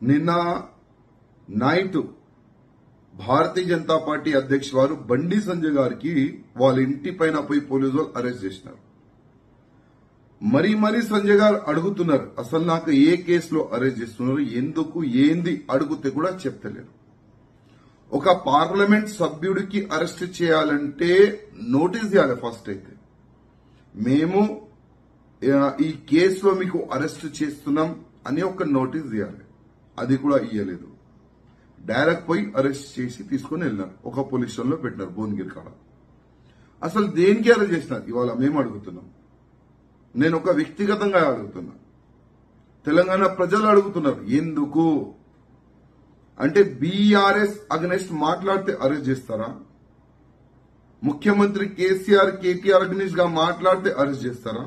నిన్న నైట్ భారతీయ జనతా పార్టీ అధ్యక్ష వారు బండి సంజయ్ గారికి వాళ్ళ ఇంటి పైన పోయి పోలీసు వాళ్ళు అరెస్ట్ చేసినారు మరీ మరీ సంజయ్ గారు అడుగుతున్నారు అసలు నాకు ఏ కేసులో అరెస్ట్ చేస్తున్నారు ఎందుకు ఏంది అడిగితే కూడా చెప్తలేరు ఒక పార్లమెంట్ సభ్యుడికి అరెస్ట్ చేయాలంటే నోటీస్ చేయాలి ఫస్ట్ అయితే మేము ఆ, ఈ కేసులో మీకు అరెస్ట్ చేస్తున్నాం అని ఒక నోటీస్ ఇవ్వాలి అది కూడా ఇయ్యలేదు డైరెక్ట్ పోయి అరెస్ట్ చేసి తీసుకుని వెళ్ళినారు ఒక పోలీస్ స్టేషన్ లో పెట్టినారు భువనగిరి కాడ అసలు దేనికి అరెస్ట్ చేసినారు ఇవాళ మేము అడుగుతున్నాం నేను ఒక వ్యక్తిగతంగా అడుగుతున్నా తెలంగాణ ప్రజలు అడుగుతున్నారు ఎందుకు అంటే బీఆర్ఎస్ అగనెస్ట్ మాట్లాడితే అరెస్ట్ చేస్తారా ముఖ్యమంత్రి కేసీఆర్ కేటీఆర్ అగనెస్ట్ గా మాట్లాడితే అరెస్ట్ చేస్తారా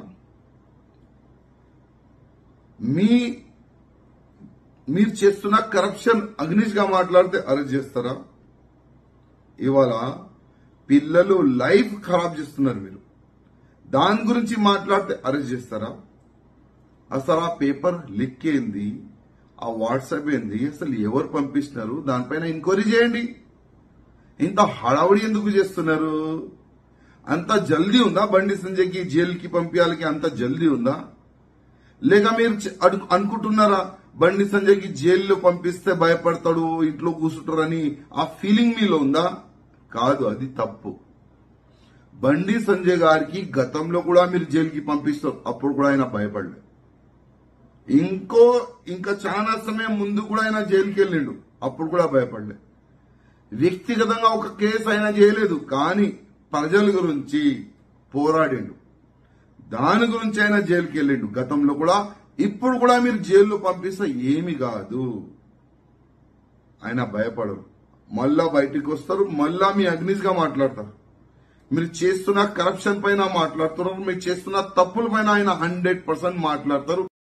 మీ మీరు చేస్తున్న కరప్షన్ అగ్నిష్ గా మాట్లాడితే అరెస్ట్ చేస్తారా ఇవాళ పిల్లలు లైఫ్ ఖరాబ్ చేస్తున్నారు మీరు దాని గురించి మాట్లాడితే అరెస్ట్ చేస్తారా అసలు ఆ పేపర్ లిక్ ఏంది ఆ వాట్సాప్ ఏంది అసలు ఎవరు పంపిస్తున్నారు దానిపైన ఎంక్వైరీ చేయండి ఇంత హడావుడి ఎందుకు చేస్తున్నారు అంత జల్దీ ఉందా బండి సంజయ్కి జైలుకి పంపించాలికి అంత జల్దీ ఉందా లేక మీరు చె- అడు- అనుకుంటున్నారా బండి సంజయ్కి జైల్లో పంపిస్తే భయపడతాడు ఇంట్లో కూర్చుంటారని ఆ ఫీలింగ్ మీలో ఉందా కాదు అది తప్పు బండి సంజయ్ గారికి గతంలో కూడా మీరు జైలుకి పంపిస్తారు అప్పుడు కూడా ఆయన భయపడలేదు ఇంకో ఇంకా చాలా సమయం ముందు కూడా ఆయన జైలుకి వెళ్ళిండు అప్పుడు కూడా భయపడలే వ్యక్తిగతంగా ఒక కేసు ఆయన చేయలేదు కానీ ప్రజల గురించి పోరాడిండు దాని గురించి ఆయన జైలుకి వెళ్ళిండు గతంలో కూడా ఇప్పుడు కూడా మీరు జైల్లో పంపిస్తే ఏమి కాదు ఆయన భయపడరు మళ్ళా బయటికి వస్తారు మళ్ళా మీ అగ్నిస్ గా మాట్లాడతారు మీరు చేస్తున్న కరప్షన్ పైన మాట్లాడుతున్నారు మీరు చేస్తున్న తప్పుల పైన ఆయన హండ్రెడ్ పర్సెంట్ మాట్లాడతారు